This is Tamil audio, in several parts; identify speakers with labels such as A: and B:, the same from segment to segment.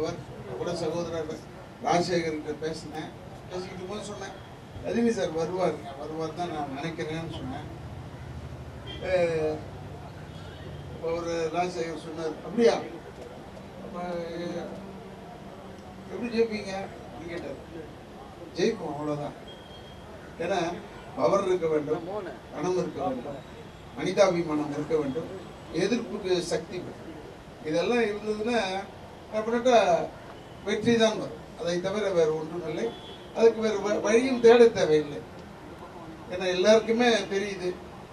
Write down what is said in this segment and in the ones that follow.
A: உள்ளவர் கூட சகோதரர் ராஜசேகர்கிட்ட பேசினேன் பேசிக்கிட்டு போது சொன்னேன் ரஜினி சார் வருவாருங்க வருவார் தான் நான் நினைக்கிறேன்னு சொன்னேன் அஹ் ஒரு ராஜசேகர் சொன்னார் அப்படியா அப்ப, அஹ், எப்படி ஜெயிப்பீங்க அப்படின்னு கேட்டார் ஜெயிப்போம் அவ்வளோதான் ஏன்னா பவர் இருக்க வேண்டும் பணம் இருக்க வேண்டும் மனிதாபிமானம் இருக்க வேண்டும் எதிர்ப்புக்கு சக்தி வேணும். இதெல்லாம் இருந்ததுன்னா அப்படின்ட்டா வெற்றி தான் வரும் அதை தவிர வேறு ஒன்றும் இல்லை அதுக்கு வேறு வ- வழியும் தேட தேவையில்லை ஏன்னா எல்லாருக்குமே தெரியுது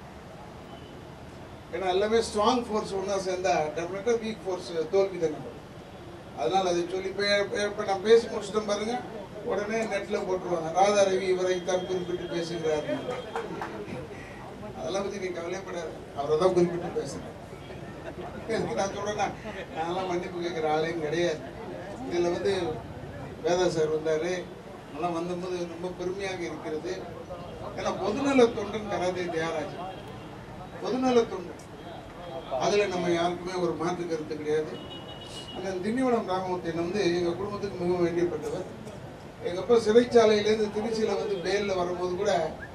A: ஏன்னா எல்லாமே ஸ்ட்ராங் ஃபோர்ஸ் ஒன்றா சேர்ந்தா டெஃபினட்டாக வீக் ஃபோர்ஸ் தோல்வி தானே வரும். அதனால அதை சொல்லி இப்போ இப்போ நான் பேசி முடிச்சிட்டேன் பாருங்க உடனே நெட்டில் போட்டுருவாங்க ராதா ரவி இவரை தான் குறிப்பிட்டு பேசுகிறார் அதெல்லாம் பற்றி நீ கவலைப்படாத அவரை தான் குறிப்பிட்டு பேசுகிறேன் எதுக்கு நான் சொல்கிறேன்னா நான்லாம் மன்னிப்பு கேட்குற ஆளையும் கிடையாது இதில் வந்து வேதா சார் வந்தார் அதெல்லாம் வந்தபோது ரொம்ப பெருமையாக இருக்கிறது ஏன்னா பொதுநல தொண்டன் கராதே தயாராச்சு பொதுநல தொண்டு அதில் நம்ம யாருக்குமே ஒரு மாற்று கருத்து கிடையாது அந்த திண்டிவனம் ராமமூர்த்தியன் வந்து எங்கள் குடும்பத்துக்கு மிகவும் வேண்டியப்பட்டவர் எங்கள் அப்பா சிறைச்சாலையிலேருந்து திருச்சியில் வந்து பேலில் வரும்போது கூட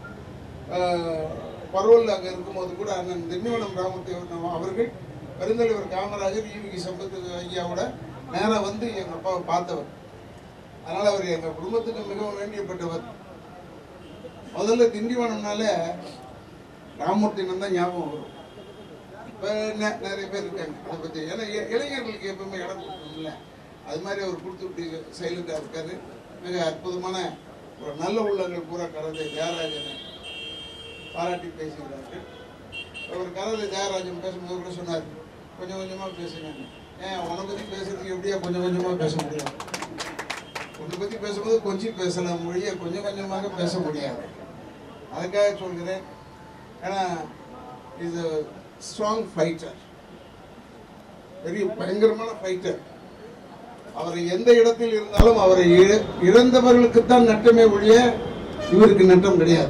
A: பரோலில் அங்கே இருக்கும்போது கூட அண்ணன் திண்டிவனம் ராமமூர்த்தி அவர் அவர்கள் பெருந்தலைவர் காமராஜர் ஈவிகி சம்பத்து ஐயாவோட நேராக வந்து எங்கள் அப்பாவை பார்த்தவர் அதனால் அவர் எங்கள் குடும்பத்துக்கு மிகவும் வேண்டியப்பட்டவர் முதல்ல திண்டிவனம்னாலே ராமமூர்த்தினம் தான் ஞாபகம் வரும் இப்போ நிறைய பேர் இருக்காங்க அதை பற்றி ஏன்னா இ- இளைஞர்களுக்கு எப்பவுமே இடம் கொடுக்கணும்ல அது மாதிரி அவர் கொடுத்துட்டு சைலண்டாக இருக்காரு மிக அற்புதமான ஒரு நல்ல உள்ளங்கள் பூரா கலந்து ஜெயராஜனை பாராட்டி பேசுகிறார்கள் அவர் கலந்து ஜெயராஜன் பேசும்போது கூட சொன்னார் கொஞ்சம் கொஞ்சமாக பேசுங்க ஏன் உன்னை பற்றி பேசுறதுக்கு எப்படியா கொஞ்சம் கொஞ்சமாக பேச முடியும் உன்னை பற்றி பேசும்போது கொஞ்சம் பேசலாம் மொழியை கொஞ்சம் கொஞ்சமாக பேச முடியாது அதுக்காக சொல்கிறேன் ஏன்னா இது ஸ்ட்ராங் ஃபைட்டர் பெரிய பயங்கரமான ஃபைட்டர் அவர் எந்த இடத்தில் இருந்தாலும் அவரை இழ- இழந்தவர்களுக்குத்தான் நட்டமே ஒழிய இவருக்கு நட்டம் கிடையாது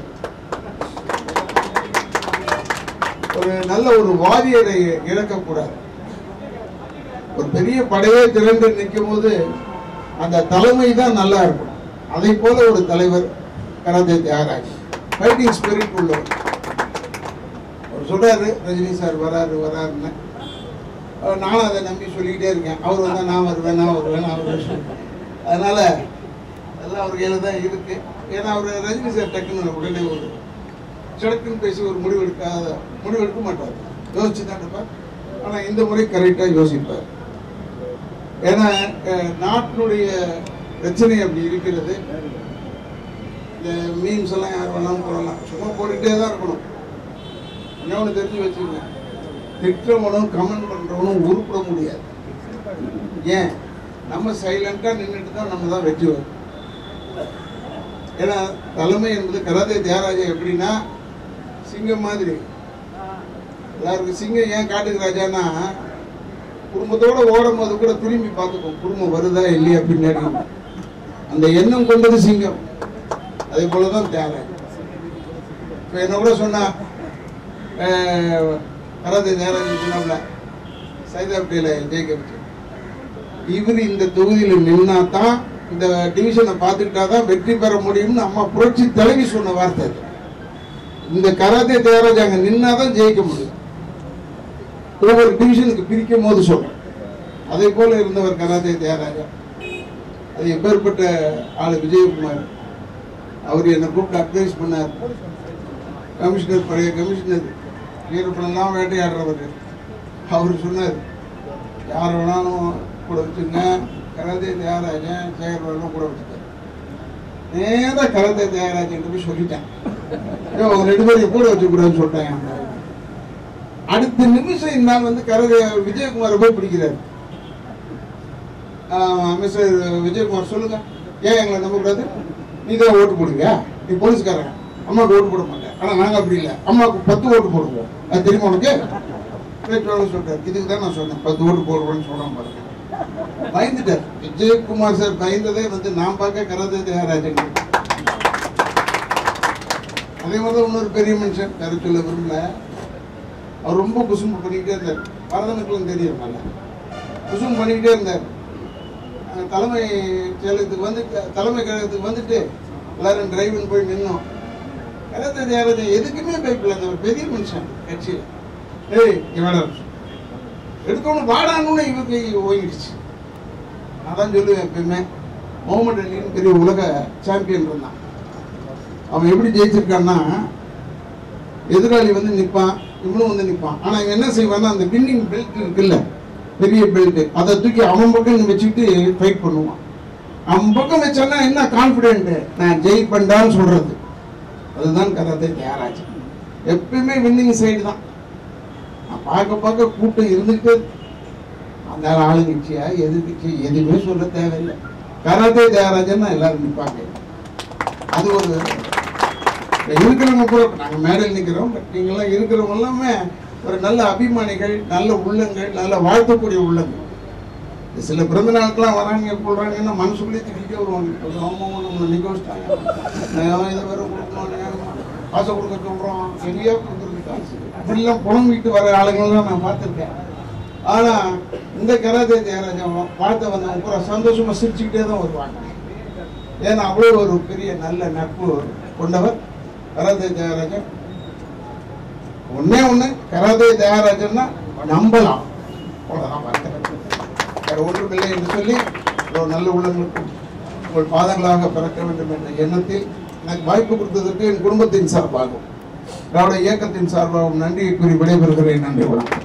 A: ஒரு நல்ல ஒரு வாரியரை இழக்கக்கூடாது ஒரு பெரிய படையே திரண்டு நிற்கும் போது அந்த தலைமை தான் நல்லா இருக்கும் அதை போல ஒரு தலைவர் கராத்தே தியாகராஜ் ஃபைட்டிங் ஸ்பிரிட் உள்ளவர் அவர் சொல்றாரு ரஜினி சார் வராரு வராருன்னு அவர் நானும் அதை நம்பி சொல்லிக்கிட்டே இருக்கேன் அவர் வந்தால் நான் வருவேன் நான் வருவேன் நான் வருவேன் அதனால எல்லாம் அவர் கையில் தான் இருக்கு ஏன்னா அவர் ரஜினி சார் டக்குன்னு உடனே ஒரு சடக்குன்னு பேசி ஒரு முடிவெடுக்காத முடிவெடுக்க மாட்டார் யோசிச்சு தான் இருப்பார் ஆனால் இந்த முறை கரெக்டாக யோசிப்பார் ஏன்னா அஹ், நாட்டினுடைய பிரச்சனை அப்படி இருக்கிறது இந்த மீம்ஸ் எல்லாம் யார் வேணாலும் போடலாம் சும்மா போட்டுக்கிட்டே தான் இருக்கணும் இன்னொன்று தெரிஞ்சு வச்சுக்கோங்க திட்டவனும் கமெண்ட் பண்ணுறவனும் உருப்பிட முடியாது ஏன் நம்ம சைலண்டாக நின்றுட்டு தான் நம்ம தான் வெற்றி வரும் ஏன்னா தலைமை என்பது கராத்தே தியாகராஜா எப்படின்னா சிங்கம் மாதிரி எல்லாருக்கும் சிங்கம் ஏன் காட்டுக்கு ராஜான்னா குடும்பத்தோட ஓடும் போது கூட திரும்பி பார்த்துக்கும் குடும்பம் வருதா இல்லையா பின்னாடி அந்த எண்ணம் கொண்டது சிங்கம் அதே போல தான் தியாகராஜ் இப்போ என்ன கூட சொன்னா கராத்தே தியாகராஜ் சொன்னாப்ல சைதாப்பேட்டையில் ஜெயிக்க வச்சு இவர் இந்த தொகுதியில் நின்னா தான் இந்த டிவிஷனை பார்த்துக்கிட்டா தான் வெற்றி பெற முடியும்னு அம்மா புரட்சி தலைவி சொன்ன வார்த்தை அது. இந்த கராத்தே தியாகராஜ் அங்கே நின்னா தான் ஜெயிக்க முடியும் ஒவ்வொரு டிவிஷனுக்கு பிரிக்கும் போது சொல்றேன் அதே போல இருந்தவர் கராத்தே தியாகராஜா அது எப்பேற்பட்ட ஆளு விஜயகுமார் அவர் என்னை கூப்பிட்டு அட்வைஸ் பண்ணார் கமிஷனர் பழைய கமிஷனர் வீரப்பனெல்லாம் வேட்டையாடுறவர் அவர் சொன்னார் யார் வேணாலும் கூட வச்சுங்க கராத்தே தியாகராஜன் சேகர் வேணும் கூட வச்சுக்க நேராக கராத்தே தியாகராஜன் போய் சொல்லிட்டேன் ஏன் அவங்க ரெண்டு பேரும் கூட வச்சுக்கூடாதுன்னு சொல்லிட்டாங்க அடுத்த நிமிஷம் இந்த நாள் வந்து கரகை விஜயகுமாரை போய் பிடிக்கிறாரு ஆஹ் மிஸ்டர் விஜயகுமார் சொல்லுங்க ஏன் எங்களை நம்பக்கூடாது நீ தான் ஓட்டு போடுங்க நீ போலீஸ்காரன் அம்மாவுக்கு ஓட்டு போட மாட்டேன் ஆனால் நாங்கள் அப்படி இல்லை அம்மாவுக்கு பத்து ஓட்டு போடுவோம் அது தெரியுமா உனக்கு பேச்சுவாங்க சொல்றாரு இதுக்கு தான் நான் சொன்னேன் பத்து ஓட்டு போடுவேன்னு சொன்னான் பாருங்க பயந்துட்டார் விஜயகுமார் சார் பயந்ததே வந்து நான் பார்க்க கராத்தே தியாகராஜன் அதே மாதிரி தான் இன்னொரு பெரிய மனுஷன் பேர சொல்ல விரும்பல அவர் ரொம்ப குசும்பு பண்ணிக்கிட்டே இருந்தார் பரதனுக்குலாம் தெரியும் நல்லா குசும்பு பண்ணிக்கிட்டே இருந்தார் அஹ், தலைமை செயலகத்துக்கு வந்து தலைமை கழகத்துக்கு வந்துட்டு எல்லாரும் டிரைவன் போய் நின்னோம் கராத்தே தியாகராஜன் எதுக்குமே பயப்படல அந்த ஒரு பெரிய மனுஷன் கட்சியில் ஏய் இவன எடுத்தோன்னு வாடான்னு இவருக்கு ஓங்கிடுச்சு நான் தான் சொல்லுவேன் எப்பயுமே முகமது அலின்னு பெரிய உலக சாம்பியன் இருந்தான் அவன் எப்படி ஜெயிச்சிருக்கான்னா எதிராளி வந்து நிற்பான் இவனும் வந்து நிற்பான் ஆனால் இவன் என்ன செய்வான்னா அந்த வின்னிங் பெல்ட் இருக்குல்ல பெரிய பெல்ட் அதை தூக்கி அவன் பக்கம் வச்சுக்கிட்டு ஃபைட் பண்ணுவான் அவன் பக்கம் வச்சான்னா என்ன கான்ஃபிடென்ட் நான் ஜெயிப்பேன்டான்னு சொல்றது அதுதான் கராத்தே தியாகராஜ் எப்பயுமே வின்னிங் சைடு தான் நான் பார்க்க பார்க்க கூட்டம் இருந்துகிட்டே இருக்கு. அந்த ஆளுங்கட்சியா எதிர்கட்சி எதுவுமே சொல்ல தேவையில்லை கராத்தே தியாகராஜன் எல்லாரும் நிற்பாங்க அது ஒரு இப்ப இருக்கிறவங்க கூட நாங்கள் மேடையில் நிற்கிறோம் பட் நீங்களாம் இருக்கிறவங்க எல்லாமே ஒரு நல்ல அபிமானிகள் நல்ல உள்ளங்கள் நல்ல வாழ்த்தக்கூடிய உள்ளங்கள் இந்த சில பிறந்த நாளுக்கெல்லாம் வராங்க போடுறாங்கன்னா மனசுக்குள்ளே திட்டிகிட்டே வருவாங்க இப்போ அம்மா நம்மளை நிற்க வச்சிட்டாங்க நான் இதை வேற கொடுக்கணும் காசை கொடுக்க சொல்கிறோம் எங்கேயோ கொடுக்குறது காசு அப்படிலாம் புலம்பிட்டு வர ஆளுங்கள்லாம் நான் பார்த்துருக்கேன் ஆனால் இந்த கராத்தே தியாகராஜன் வாழ்த்த வந்தவங்க பூரா சந்தோஷமாக சிரிச்சுக்கிட்டே தான் வருவாங்க ஏன்னா அவ்வளோ ஒரு பெரிய நல்ல நட்பு கொண்டவர் கராத்தே தியாகராஜன் ஒண்ணே ஒண்ணு கராத்தே தியாகராஜன்னா நம்பலாம் அவ்வளவுதான் வார்த்தை. வேற ஒன்றுமில்லை என்று சொல்லி ஒரு நல்ல உள்ளங்களுக்கும் உங்கள் பாதங்களாக பிறக்க வேண்டும் என்ற எண்ணத்தில் எனக்கு வாய்ப்பு கொடுத்ததற்கு என் குடும்பத்தின் சார்பாகவும் திராவிட இயக்கத்தின் சார்பாகவும் நன்றியை கூறி விடைபெறுகிறேன் நன்றி வணக்கம்